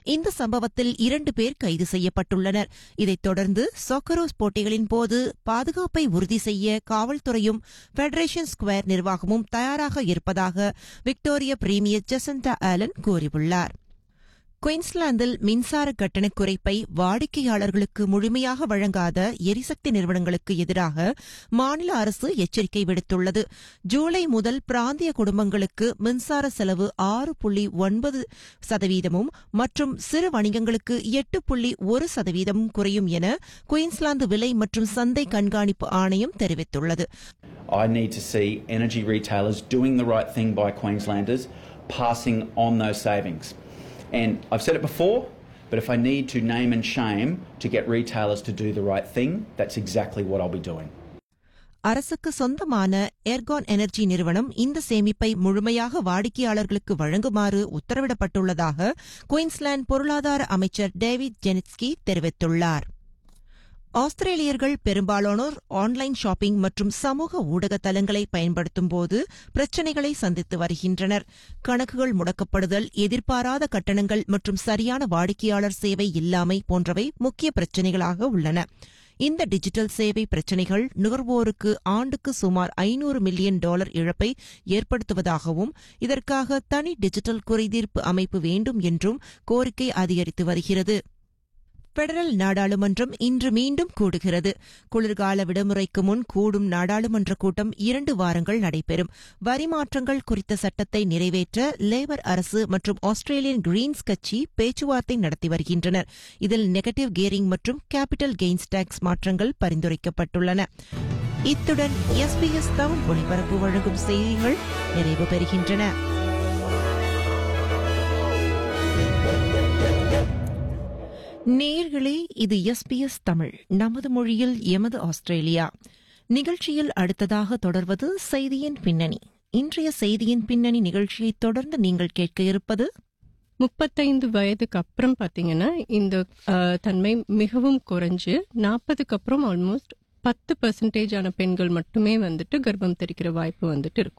இந்த சம்பவத்தில் இரண்டு பேர் கைது செய்யப்பட்டுள்ளனர் இதைத் தொடர்ந்து சாக்கரோஸ் போட்டிகளின் போது பாதுகாப்பை உறுதி செய்ய காவல்துறையும் ஃபெடரேஷன் ஸ்கொயர் நிர்வாகமும் தயாராக இருப்பதாக விக்டோரியா பிரீமியர் ஜெசண்டா ஆலன் கூறியுள்ளார் குயின்ஸ்லாந்தில் மின்சார கட்டண குறைப்பை வாடிக்கையாளர்களுக்கு முழுமையாக வழங்காத எரிசக்தி நிறுவனங்களுக்கு எதிராக மாநில அரசு எச்சரிக்கை விடுத்துள்ளது ஜூலை முதல் பிராந்திய குடும்பங்களுக்கு மின்சார செலவு ஆறு புள்ளி ஒன்பது சதவீதமும் மற்றும் சிறு வணிகங்களுக்கு எட்டு புள்ளி ஒரு சதவீதமும் குறையும் என குயின்ஸ்லாந்து விலை மற்றும் சந்தை கண்காணிப்பு ஆணையம் தெரிவித்துள்ளது I need to see energy retailers doing the right thing by Queenslanders, passing on those savings. And I've said it before, but if I need to name and shame to get retailers to do the right thing, that's exactly what I'll be doing. அரசுக்கு சொந்தமான aircon energy நிறுவனம் இந்த சேமிப்பை முழுமையாக வாடிக்கையாளர்களுக்கு வழங்குமாறு உத்தரவிடப்பட்டுள்ளதாக Queensland பொருளாதார அமைச்சர் டேவிட் ஜெனிட்ஸ்கி தெரிவித்துள்ளார் ஆஸ்திரேலியர்கள் பெரும்பாலானோர் ஆன்லைன் ஷாப்பிங் மற்றும் சமூக ஊடக தளங்களை பயன்படுத்தும் போது பிரச்சினைகளை சந்தித்து வருகின்றனர் கணக்குகள் முடக்கப்படுதல் எதிர்பாராத கட்டணங்கள் மற்றும் சரியான வாடிக்கையாளர் சேவை இல்லாமை போன்றவை முக்கிய பிரச்சினைகளாக உள்ளன இந்த டிஜிட்டல் சேவை பிரச்சினைகள் நுகர்வோருக்கு ஆண்டுக்கு சுமார் ஐநூறு மில்லியன் டாலர் இழப்பை ஏற்படுத்துவதாகவும் இதற்காக தனி டிஜிட்டல் குறைதீர்ப்பு அமைப்பு வேண்டும் என்றும் கோரிக்கை அதிகரித்து வருகிறது பெடரல் நாடாளுமன்றம் இன்று மீண்டும் கூடுகிறது குளிர்கால விடுமுறைக்கு முன் கூடும் நாடாளுமன்ற கூட்டம் இரண்டு வாரங்கள் நடைபெறும் வரி மாற்றங்கள் குறித்த சட்டத்தை நிறைவேற்ற லேபர் அரசு மற்றும் ஆஸ்திரேலியன் கிரீன்ஸ் கட்சி பேச்சுவார்த்தை நடத்தி வருகின்றனர் இதில் நெகட்டிவ் கியரிங் மற்றும் கேபிட்டல் கெய்ன்ஸ் டாக்ஸ் மாற்றங்கள் பரிந்துரைக்கப்பட்டுள்ளன இத்துடன் எஸ்பிஎஸ் தமிழ் ஒளிபரப்பு வழங்கும் செய்திகள் நிறைவு பெறுகின்றன நேர்களே இது எஸ்பிஎஸ் தமிழ் நமது மொழியில் எமது ஆஸ்திரேலியா நிகழ்ச்சியில் அடுத்ததாக தொடர்வது செய்தியின் பின்னணி இன்றைய செய்தியின் பின்னணி நிகழ்ச்சியை தொடர்ந்து நீங்கள் கேட்க இருப்பது முப்பத்தைந்து வயதுக்கு அப்புறம் பாத்தீங்கன்னா இந்த அஹ், தன்மை மிகவும் குறைஞ்சு நாற்பதுக்கு அப்புறம் ஆல்மோஸ்ட் பத்து பர்சன்டேஜ் ஆன பெண்கள் மட்டுமே வந்துட்டு கர்ப்பம் தெரிக்கிற வாய்ப்பு வந்துட்டு இருக்கும்